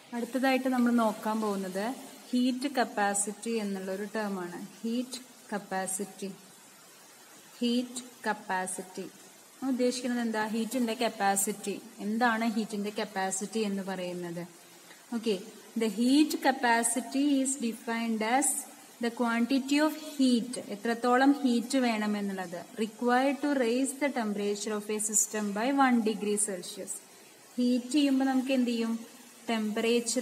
അടുത്തതായിട്ട് നമ്മൾ നോക്കാൻ പോകുന്നത് ഹീറ്റ് കപ്പാസിറ്റി എന്നുള്ളൊരു ടേമാണ് ഹീറ്റ് കപ്പാസിറ്റി ഹീറ്റ് കപ്പാസിറ്റി ഉദ്ദേശിക്കുന്നത് എന്താ ഹീറ്റിന്റെ കപ്പാസിറ്റി എന്താണ് ഹീറ്റിന്റെ കപ്പാസിറ്റി എന്ന് പറയുന്നത് okay the heat capacity is defined as the quantity of heat എത്രത്തോളം ഹീറ്റ് വേണമെന്നുള്ളത് required to raise the temperature of a system by one degree Celsius heat ചെയ്യുമ്പോൾ നമുക്ക് എന്ത് ചെയ്യും ടെമ്പറേച്ചർ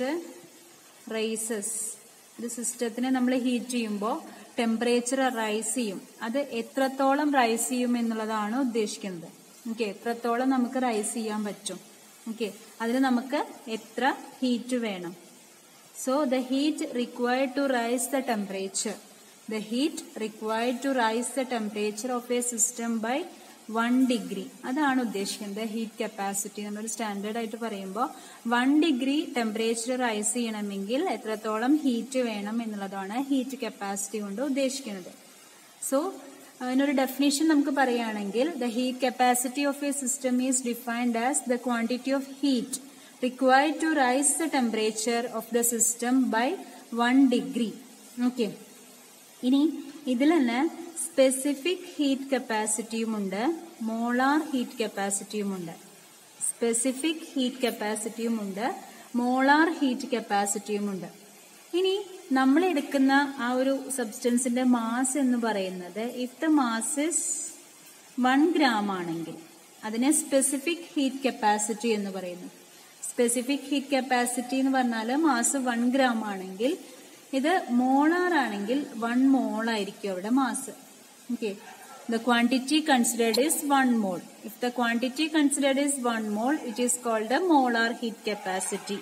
റൈസസ് ഒരു സിസ്റ്റത്തിനെ നമ്മൾ ഹീറ്റ് ചെയ്യുമ്പോൾ ടെമ്പറേച്ചർ റൈസ് ചെയ്യും അത് എത്രത്തോളം റൈസ് ചെയ്യും എന്നുള്ളതാണ് ഉദ്ദേശിക്കുന്നത് ഓക്കെ എത്രത്തോളം നമുക്ക് റൈസ് ചെയ്യാൻ പറ്റും ഓക്കെ അതിന് നമുക്ക് എത്ര ഹീറ്റ് വേണം so the heat required to rise the temperature the heat required to rise the temperature of a system by one degree അതാണ് ഉദ്ദേശിക്കുന്നത് ഹീറ്റ് കപ്പാസിറ്റി നമ്മളൊരു സ്റ്റാൻഡേർഡ് ആയിട്ട് പറയുമ്പോൾ വൺ ഡിഗ്രി ടെമ്പറേച്ചർ റൈസ് ചെയ്യണമെങ്കിൽ എത്രത്തോളം ഹീറ്റ് വേണം എന്നുള്ളതാണ് ഹീറ്റ് കപ്പാസിറ്റി കൊണ്ട് ഉദ്ദേശിക്കുന്നത് സോ അതിനൊരു ഡെഫിനേഷൻ നമുക്ക് പറയുകയാണെങ്കിൽ the heat capacity of a system is defined as the quantity of heat required to rise the temperature of the system by one degree okay ഇനി ഇതിൽ തന്നെ സ്പെസിഫിക് ഹീറ്റ് കപ്പാസിറ്റിയുമുണ്ട് molar heat കപ്പാസിറ്റിയുമുണ്ട് specific heat കപ്പാസിറ്റിയുമുണ്ട് molar heat കപ്പാസിറ്റിയുമുണ്ട് ഇനി നമ്മൾ എടുക്കുന്ന ആ ഒരു സബ്സ്റ്റൻസിന്റെ മാസ് എന്ന് പറയുന്നത് if the mass is one gram ആണെങ്കിൽ അതിനെ സ്പെസിഫിക് ഹീറ്റ് കപ്പാസിറ്റി എന്ന് പറയുന്നു സ്പെസിഫിക് ഹീറ്റ് കപ്പാസിറ്റി എന്ന് പറഞ്ഞാൽ മാസ് വൺ ഗ്രാം ആണെങ്കിൽ ഇത് മോളാർ ആണെങ്കിൽ വൺ മോൾ ആയിരിക്കും അവിടെ mass okay the quantity considered is one mole if the quantity considered is one mole it is called a molar heat capacity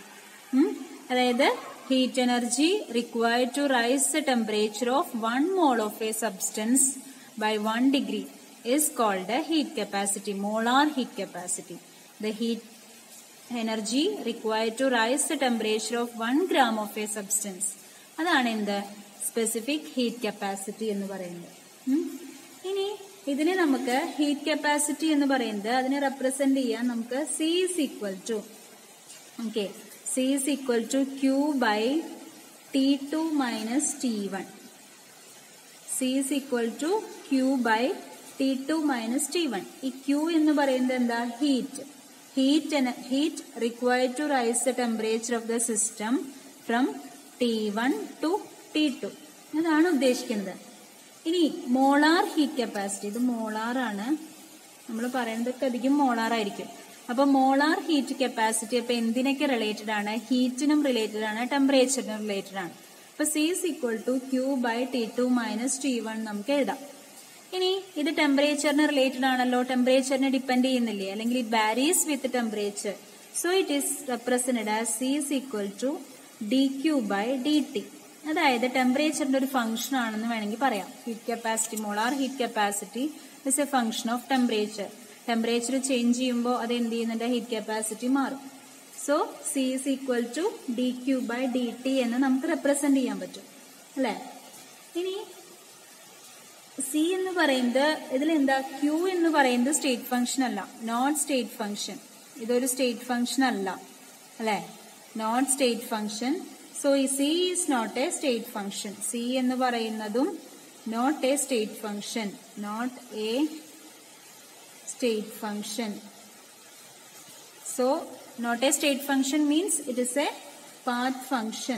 അതായത് heat energy required to rise the temperature of one mole of a substance by one degree is called a heat capacity, molar heat capacity. The heat energy required to rise the temperature of 1 gram of a substance. അതാണ് എന്ത് specific heat capacity എന്ന് പറയുന്നത് ഇനി ഇതിനെ നമുക്ക് heat capacity എന്ന് പറയുന്നത് അതിനെ റെപ്രസെന്റ് ചെയ്യാൻ നമുക്ക് C is equal to okay C is equal to Q by T two minus T one C is equal to Q by T two minus T one ഈ ക്യൂ എന്ന് പറയുന്നത് എന്താ heat heat heat required to rise the temperature of the system from T one to T two അതാണ് ഉദ്ദേശിക്കുന്നത് ഇനി molar heat capacity ഇത് molar ആണ് നമ്മൾ പറയുന്നതൊക്കെ അധികം മോളാർ ആയിരിക്കും അപ്പൊ മോളാർ ഹീറ്റ് കപ്പാസിറ്റി അപ്പൊ എന്തിനൊക്കെ റിലേറ്റഡ് ആണ് ഹീറ്റിനും റിലേറ്റഡ് ആണ് ടെമ്പറേച്ചറിനും റിലേറ്റഡ് ആണ് അപ്പൊ C is equal to Q by T two minus T one നമുക്ക് എഴുതാം ഇനി ഇത് ടെമ്പറേച്ചറിന് റിലേറ്റഡ് ആണല്ലോ ടെമ്പറേച്ചറിനെ ഡിപ്പെൻഡ് ചെയ്യുന്നില്ലേ അല്ലെങ്കിൽ it varies with temperature so it is represented as C is equal to D Q by D T അതായത് ടെമ്പറേച്ചറിന്റെ ഒരു ഫംഗ്ഷൻ ആണെന്ന് വേണമെങ്കിൽ പറയാം heat capacity molar heat capacity is a function of temperature temperature change ചെയ്യുമ്പോൾ അത് എന്ത് ചെയ്യുന്നുണ്ട് ഹീറ്റ് കപ്പാസിറ്റി മാറും so C is equal to D Q by D T എന്ന് നമുക്ക് റെപ്രസെന്റ് ചെയ്യാൻ പറ്റും അല്ലേ ഇനി സി എന്ന് പറയുന്നത് ഇതിൽ എന്താ ക്യൂ എന്ന് പറയുന്നത് സ്റ്റേറ്റ് ഫംഗ്ഷൻ അല്ല നോട്ട് സ്റ്റേറ്റ് ഫംഗ്ഷൻ ഇതൊരു സ്റ്റേറ്റ് ഫംഗ്ഷൻ അല്ല അല്ലെ നോട്ട് സ്റ്റേറ്റ് ഫംഗ്ഷൻ സോ ഈ C is not a state function C എന്ന് പറയുന്നതും not a state function not a state function so not a state function means it is a path function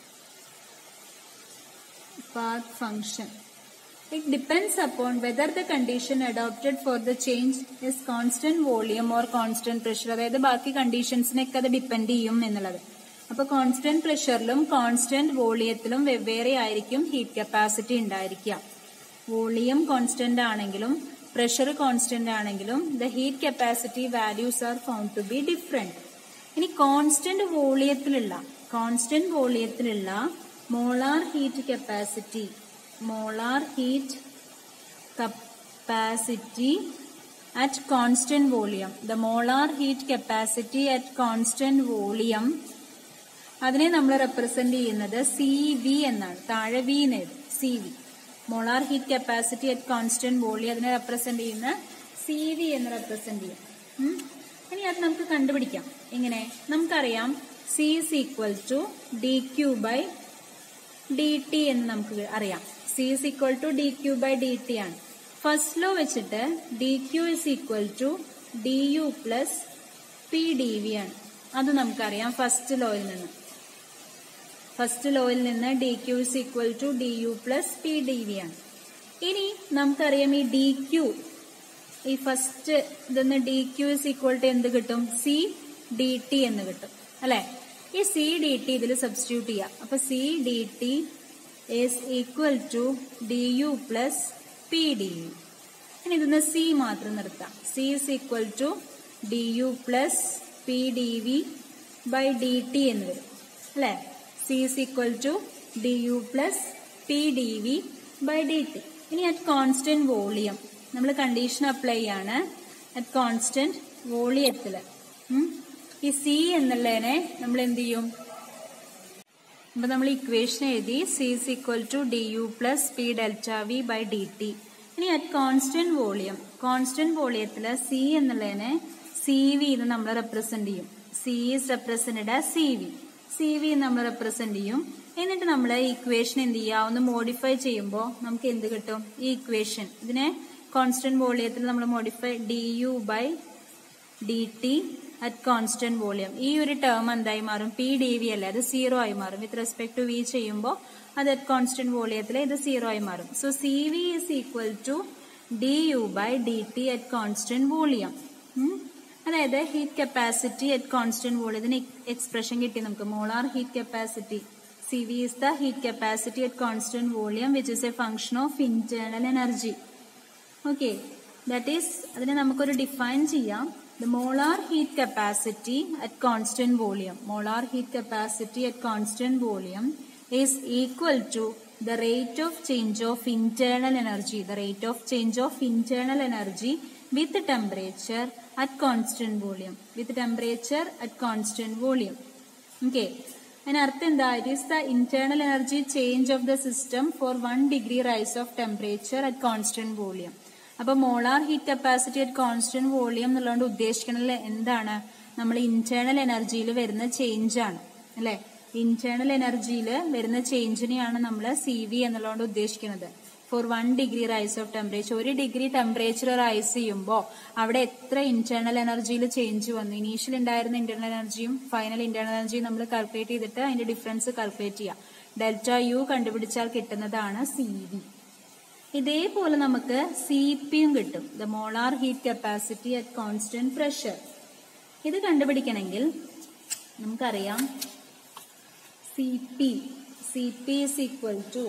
path function. It depends upon whether the condition adopted for the change is constant volume or constant pressure. അതായത് ബാക്കി കണ്ടീഷൻസിനൊക്കെ അത് depend ചെയ്യും എന്നുള്ളത് അപ്പൊ constant പ്രഷറിലും constant വോളിയത്തിലും വെവ്വേറെ ആയിരിക്കും heat capacity ഉണ്ടായിരിക്കുക വോളിയം കോൺസ്റ്റന്റ് ആണെങ്കിലും പ്രഷർ കോൺസ്റ്റന്റ് ആണെങ്കിലും the heat capacity values are found to be different ഇനി കോൺസ്റ്റന്റ് വോളിയത്തിലുള്ള കോൺസ്റ്റന്റ് വോളിയത്തിലുള്ള molar heat capacity molar heat capacity at constant volume the molar heat capacity at constant volume അതിനെ നമ്മൾ represent ചെയ്യുന്നത് C V എന്നാണ് താഴെ V എന്നെഴുതും C V molar heat capacity at constant volume അതിനെ റെപ്രസെന്റ് ചെയ്യുന്ന സി വി എന്ന് represent ചെയ്യും ഉം. ഇനി അത് നമുക്ക് കണ്ടുപിടിക്കാം എങ്ങനെ നമുക്കറിയാം C is equal to D Q by D T എന്ന് നമുക്ക് അറിയാം C is equal to D Q by D T ആണ് ഫസ്റ്റ് ലോ വെച്ചിട്ട് D Q is equal to D U plus P D V ആണ് അത് നമുക്കറിയാം first ലോയിൽ നിന്ന് ഫസ്റ്റ് ലോയിൽ നിന്ന് D Q is equal to D U plus P D V ആണ് ഇനി നമുക്കറിയാം ഈ ഡി ക്യൂ ഈ ഫസ്റ്റ് ഇതെന്ന് D Q is equal to എന്ത് കിട്ടും സി ഡി ടി എന്ന് കിട്ടും അല്ലെ ഈ സി ഡി ടി ഇതിൽ സബ്സ്റ്റിറ്റ്യൂട്ട് ചെയ്യാം അപ്പൊ C D T is equal to D U plus P D U ഇനി ഇതിന്ന് സി മാത്രം നിർത്താം C is equal to D U plus P D V by D T എന്ന് വരും അല്ലെ C is equal to D U plus P D V by D T ഇനി at constant volume നമ്മൾ condition apply ചെയ്യാണ് at constant വോളിയത്തില് ഈ C എന്നുള്ളതിനെ നമ്മൾ എന്ത് ചെയ്യും അപ്പൊ നമ്മൾ ഇക്വേഷൻ എഴുതി C is equal to D U plus P delta V by D T ഇനി അറ്റ് കോൺസ്റ്റന്റ് വോളിയം കോൺസ്റ്റന്റ് വോളിയത്തില് സി എന്നുള്ളതിനെ സി വി എന്ന് നമ്മൾ റെപ്രസെന്റ് ചെയ്യും സി ഈസ് റെപ്രസെന്റഡ് ആ സി വി സി വി നമ്മൾ റെപ്രസെന്റ് ചെയ്യും എന്നിട്ട് നമ്മൾ ഇക്വേഷൻ എന്ത് ചെയ്യുക ഒന്ന് മോഡിഫൈ ചെയ്യുമ്പോൾ നമുക്ക് എന്ത് കിട്ടും ഈ ഇക്വേഷൻ ഇതിനെ കോൺസ്റ്റന്റ് വോളിയത്തിൽ നമ്മൾ modify D U by D T at constant volume ഈ ഒരു ടേം എന്തായി മാറും പി ഡി വി അല്ലേ അത് സീറോ ആയി മാറും വിത്ത് റെസ്പെക്ട് ടു വി ചെയ്യുമ്പോൾ അത് അറ്റ് കോൺസ്റ്റന്റ് വോളിയത്തിൽ ഇത് സീറോ ആയി മാറും so C V is equal to D U by D T at constant volume അതായത് heat capacity at constant volume ഇതിന് എക്സ്പ്രഷൻ കിട്ടി നമുക്ക് molar heat capacity C V is the heat capacity at constant volume which is a function of internal energy okay that is അതിനെ നമുക്കൊരു define ചെയ്യാം the molar heat capacity at constant volume molar heat capacity at constant volume is equal to the rate of change of internal energy the rate of change of internal energy with temperature at constant volume with temperature at constant volume okay അതിനർത്ഥം എന്താ it is the internal energy change of the system for one degree rise of temperature at constant volume അപ്പൊ molar heat capacity at constant volume എന്നുള്ളതുകൊണ്ട് ഉദ്ദേശിക്കുന്നത് എന്താണ് നമ്മൾ internal എനർജിയിൽ വരുന്ന change ആണ് അല്ലെ ഇന്റേണൽ എനർജിയിൽ വരുന്ന ചേഞ്ചിനെയാണ് നമ്മൾ സി വി എന്നുള്ളതുകൊണ്ട് ഉദ്ദേശിക്കുന്നത് for one degree rise of temperature ഒരു ഡിഗ്രി ടെമ്പറേച്ചർ റൈസ് ചെയ്യുമ്പോൾ അവിടെ എത്ര ഇന്റേണൽ എനർജിയിൽ ചേഞ്ച് വന്നു ഇനീഷ്യൽ ഉണ്ടായിരുന്ന ഇന്റേണൽ എനർജിയും ഫൈനൽ ഇന്റേണൽ എനർജിയും നമ്മൾ കാൽക്കുലേറ്റ് ചെയ്തിട്ട് അതിന്റെ ഡിഫറൻസ് കാൽക്കുലേറ്റ് ചെയ്യാം ഡെൽറ്റ യു കണ്ടുപിടിച്ചാൽ കിട്ടുന്നതാണ് സി വി ഇതേപോലെ നമുക്ക് സി പിയും കിട്ടും the molar heat capacity at constant pressure ഇത് കണ്ടുപിടിക്കണമെങ്കിൽ നമുക്കറിയാം C P C P is equal to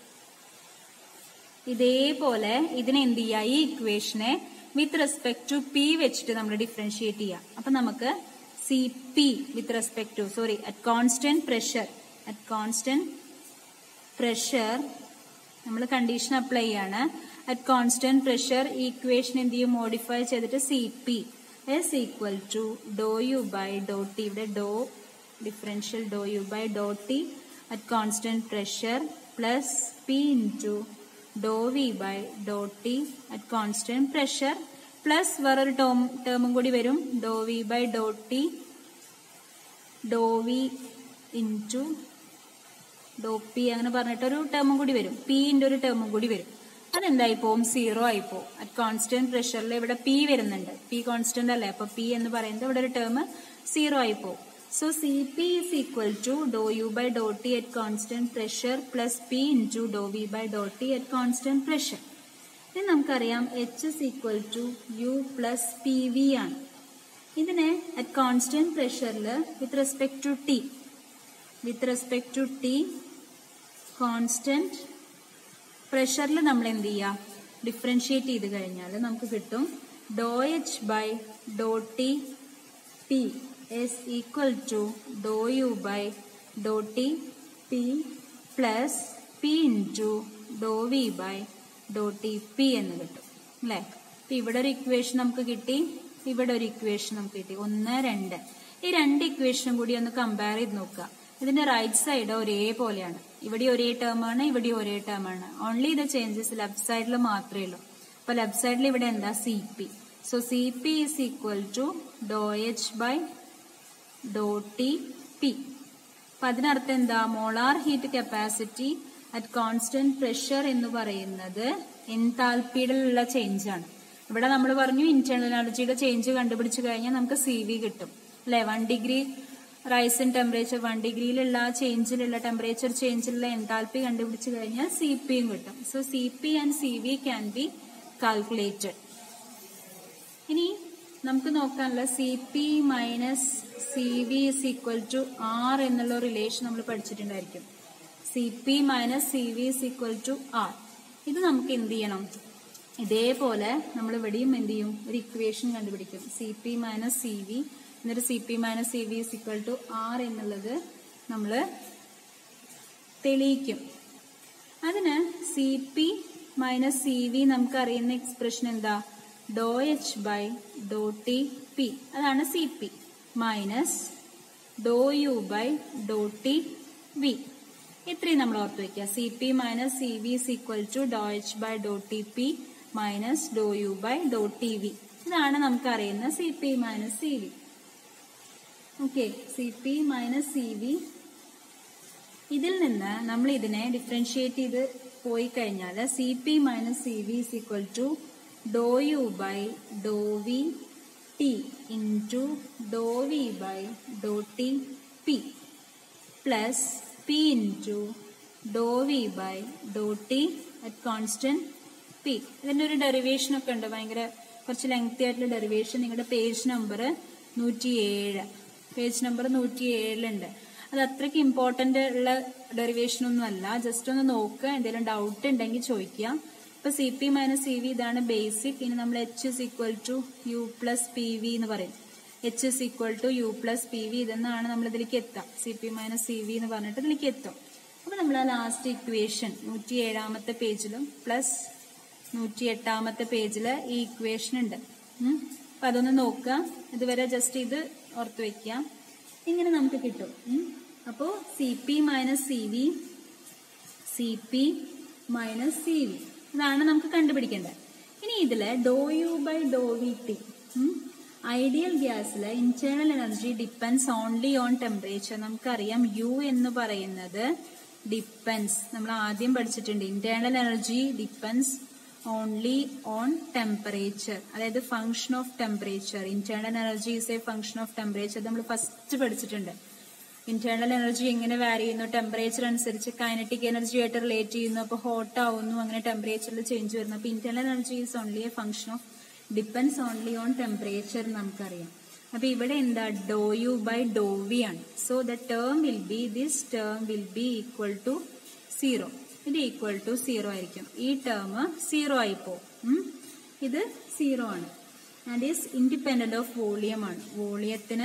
ഇതേപോലെ ഇതിനെ എന്ത് ചെയ്യുക ഈ ഇക്വേഷനെ വിത്ത് റെസ്പെക്ട് ടു പി വെച്ചിട്ട് നമ്മൾ ഡിഫറൻഷിയേറ്റ് ചെയ്യാം അപ്പൊ നമുക്ക് C P with respect to sorry at constant pressure at constant pressure നമ്മൾ കണ്ടീഷൻ അപ്ലൈ ചെയ്യാണ് അറ്റ് കോൺസ്റ്റന്റ് പ്രഷർ ഈ ഇക്വേഷൻ എന്ത് ചെയ്യും മോഡിഫൈ ചെയ്തിട്ട് C P is equal to do U by do T ഇവിടെ do differential do U by do T at constant pressure plus P into do V by do T at constant pressure plus വേറൊരു term ടേമും കൂടി വരും do V by do T do V into do P അങ്ങനെ പറഞ്ഞിട്ട് ഒരു ടേമും കൂടി വരും പിന്റെ ഒരു ടേമും കൂടി വരും അതെന്തായി പോവും സീറോ ആയി പോവും അറ്റ് കോൺസ്റ്റന്റ് പ്രഷറിൽ ഇവിടെ പി വരുന്നുണ്ട് പി കോൺസ്റ്റന്റ് അല്ലേ അപ്പൊ പി എന്ന് പറയുന്നത് ഇവിടെ ഒരു ടേം സീറോ ആയി പോവും so C P is equal to do U by do T at constant pressure plus P into do V by do T at constant pressure ഇത് നമുക്കറിയാം H is equal to U plus P V ആണ് ഇതിനെ at constant പ്രഷറിൽ with respect to T with respect to T constant പ്രഷറിൽ നമ്മൾ എന്ത് ചെയ്യുക differentiate ചെയ്ത് കഴിഞ്ഞാൽ നമുക്ക് കിട്ടും do H by do T P is equal to dou u by dou t p plus p into dou v by dou t p എന്ന് കിട്ടും അല്ലേ അപ്പൊ ഇവിടെ ഒരു ഇക്വേഷൻ നമുക്ക് കിട്ടി ഇവിടെ ഒരു ഇക്വേഷൻ നമുക്ക് കിട്ടി ഒന്ന് രണ്ട് ഈ രണ്ട് ഇക്വേഷനും കൂടി ഒന്ന് കമ്പയർ ചെയ്ത് നോക്കുക ഇതിന്റെ റൈറ്റ് സൈഡ് ഒരേപോലെയാണ് ഇവിടെ ഒരേ ടേം ആണ് ഇവിടെ ഒരേ ടേം ആണ് ഓൺലി ഇത് ചേഞ്ചസ് ലെഫ്റ്റ് സൈഡിൽ മാത്രമേ ഉള്ളൂ അപ്പൊ ലെഫ്റ്റ് സൈഡിൽ ഇവിടെ എന്താ C P so C P is equal to do H by do T P അപ്പൊ അതിനർത്ഥം എന്താ molar heat capacity at constant pressure എന്ന് പറയുന്നത് എൻതാൽപ്പിയിലുള്ള ചേഞ്ച് ആണ് ഇവിടെ നമ്മൾ പറഞ്ഞു ഇന്റേണൽ എനർജിയുടെ ചേഞ്ച് കണ്ടുപിടിച്ചു കഴിഞ്ഞാൽ നമുക്ക് സി വി കിട്ടും അല്ലെ one degree rise in temperature one ഡിഗ്രിയിലുള്ള ആ ചേഞ്ചിലുള്ള ടെമ്പറേച്ചർ ചേഞ്ചിലുള്ള എൻതാൽപ്പി കണ്ടുപിടിച്ചു കഴിഞ്ഞാൽ സി പിയും കിട്ടും so C P and C V can be calculated ഇനി നമുക്ക് നോക്കാനുള്ള C P minus C V is equal to R എന്നുള്ള റിലേഷൻ നമ്മൾ പഠിച്ചിട്ടുണ്ടായിരിക്കും C P minus C V is equal to R ഇത് നമുക്ക് എന്ത് ചെയ്യണം ഇതേപോലെ നമ്മൾ ഇവിടെയും എന്ത് ചെയ്യും ഒരു ഇക്വേഷൻ കണ്ടുപിടിക്കും C P minus C V എന്നിട്ട് C P minus C V is equal to R എന്നുള്ളത് നമ്മൾ തെളിയിക്കും അതിന് C P minus C V നമുക്ക് അറിയുന്ന എക്സ്പ്രഷൻ എന്താ do H by do T P അതാണ് C P minus do U by do T V ഇത്രയും നമ്മൾ ഓർത്ത് വെക്കുക C P minus C V is equal to do H by do T P minus do U by do T V ഇതാണ് നമുക്ക് അറിയുന്ന C P minus C V okay C P minus C V ഇതിൽ നിന്ന് നമ്മൾ ഇതിനെ differentiate ചെയ്ത് പോയി കഴിഞ്ഞാൽ C P minus C V is equal to do U by do V T into do V by do T P plus P into do V by do T at constant P ഇതിൻ്റെ ഒരു derivation ഒക്കെ ഉണ്ട് ഭയങ്കര കുറച്ച് lengthy ആയിട്ടുള്ള derivation നിങ്ങളുടെ page number നൂറ്റി ഏഴ് പേജ് നമ്പർ നൂറ്റി ഏഴിലുണ്ട് അത് അത്രയ്ക്ക് ഇമ്പോർട്ടൻ്റ് ഉള്ള ഡെറിവേഷൻ ഒന്നും അല്ല ജസ്റ്റ് ഒന്ന് നോക്കുക എന്തെങ്കിലും ഡൗട്ട് ഉണ്ടെങ്കിൽ ചോദിക്കുക ഇപ്പൊ C P minus C V ഇതാണ് ബേസിക് ഇനി നമ്മൾ H is equal to U plus P V എന്ന് പറയും H is equal to U plus P V ഇതെന്നാണ് നമ്മൾ ഇതിലേക്ക് എത്താം C P minus C V എന്ന് പറഞ്ഞിട്ട് ഇതിലേക്ക് എത്തും അപ്പൊ നമ്മൾ ആ ലാസ്റ്റ് ഇക്വേഷൻ നൂറ്റി ഏഴാമത്തെ പേജിലും പ്ലസ് നൂറ്റി എട്ടാമത്തെ പേജില് ഈ ഇക്വേഷൻ ഉണ്ട് ഉം. അപ്പൊ അതൊന്ന് നോക്കുക ഇതുവരെ ജസ്റ്റ് ഇത് ഓർത്ത് വെക്കാം ഇങ്ങനെ നമുക്ക് കിട്ടും ഉം. അപ്പോ C P minus C V C P minus C V ഇതാണ് നമുക്ക് കണ്ടുപിടിക്കേണ്ടത് ഇനി ഇതില് do U by do V T ideal ഗ്യാസിൽ internal energy depends only on temperature നമുക്കറിയാം യു എന്ന് പറയുന്നത് ഡിപ്പെൻസ് നമ്മൾ ആദ്യം പഠിച്ചിട്ടുണ്ട് internal energy depends only on temperature അതായത് function of temperature internal energy is a function of temperature നമ്മൾ first പഠിച്ചിട്ടുണ്ട് ഇന്റേണൽ എനർജി എങ്ങനെ വാരി ചെയ്യുന്നു ടെമ്പറേച്ചർ അനുസരിച്ച് കൈനറ്റിക് എനർജി ആയിട്ട് റിലേറ്റ് ചെയ്യുന്നു അപ്പോൾ ഹോട്ട് ആവുന്നു അങ്ങനെ ടെമ്പറേച്ചറിൽ ചേഞ്ച് വരുന്നു അപ്പോൾ internal energy is only a function of depends only on temperature നമുക്കറിയാം അപ്പൊ ഇവിടെ എന്താ do U by do V ആണ് so the term will be this term will be equal to zero ഇത് ഈക്വൽ ടു സീറോ ആയിരിക്കും ഈ term zero ആയി പോകും ഇത് സീറോ ആണ് and is independent of volume ആണ് വോളിയത്തിന്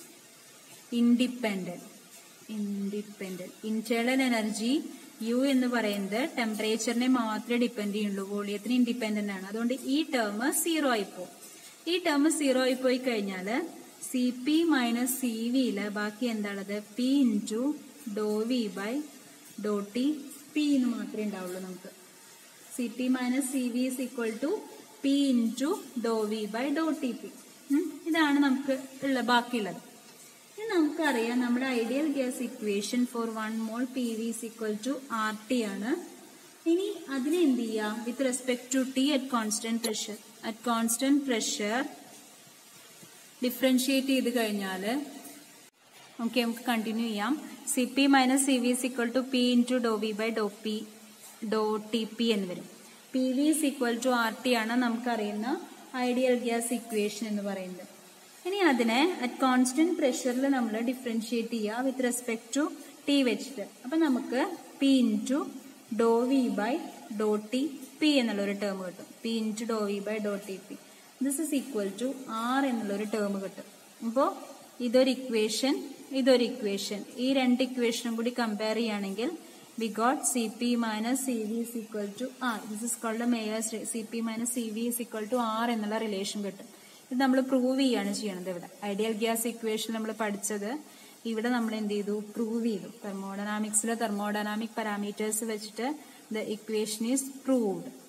independent independent internal energy U എന്ന് പറയുന്നത് ടെമ്പറേച്ചറിനെ മാത്രമേ ഡിപ്പെൻഡ് ചെയ്യുള്ളൂ വോളിയത്തിന് ഇൻഡിപെൻഡന്റ് ആണ് അതുകൊണ്ട് ഈ ടേം സീറോ ആയിപ്പോവും ഈ ടേം സീറോ ആയി പോയി കഴിഞ്ഞാൽ സി പി മൈനസ് സി വിയില് ബാക്കി എന്താണത് P into do V by do T P എന്ന് മാത്രമേ ഉണ്ടാവുള്ളൂ നമുക്ക് C P minus C V is equal to P into do V by do T P ഇതാണ് നമുക്ക് ഉള്ള ബാക്കിയുള്ളത് ഇനി നമുക്കറിയാം നമ്മുടെ ideal gas equation for one mole P V is equal to R T ആണ് ഇനി അതിനെ എന്ത് ചെയ്യാം with respect to T at constant pressure at constant pressure differentiate ചെയ്ത് കഴിഞ്ഞാൽ ഓക്കെ നമുക്ക് കണ്ടിന്യൂ ചെയ്യാം C P minus C V is equal to P into do V by do P do T P എന്ന് വരും P V is equal to R T ആണ് നമുക്കറിയുന്ന ideal gas equation എന്ന് പറയുന്നത് ഇനി അതിനെ അറ്റ് കോൺസ്റ്റന്റ് പ്രഷറിൽ നമ്മൾ ഡിഫറൻഷിയേറ്റ് ചെയ്യുക വിത്ത് റെസ്പെക്ട് ടു ടി വെച്ചിട്ട് അപ്പൊ നമുക്ക് P into do V by do T P എന്നുള്ളൊരു ടേം കിട്ടും P into do V by do T P this is equal to R എന്നുള്ളൊരു ടേം കിട്ടും അപ്പോൾ ഇതൊരു ഇക്വേഷൻ ഇതൊരു ഇക്വേഷൻ ഈ രണ്ട് ഇക്വേഷനും കൂടി കമ്പയർ ചെയ്യുകയാണെങ്കിൽ we got C P minus C V is equal to R this is called Mayer's C P minus C V is equal to R എന്നുള്ള റിലേഷൻ കിട്ടും ഇത് നമ്മൾ പ്രൂവ് ചെയ്യാണ് ചെയ്യണത് ഇവിടെ ഐഡിയൽ ഗ്യാസ് ഇക്വേഷൻ നമ്മൾ പഠിച്ചത് ഇവിടെ നമ്മൾ എന്ത് ചെയ്തു പ്രൂവ് ചെയ്തു തെർമോഡൈനാമിക്സിലെ തെർമോഡൈനാമിക് പാരാമീറ്റേഴ്സ് വെച്ചിട്ട് ദ ഇക്വേഷൻ ഈസ് പ്രൂവ്ഡ്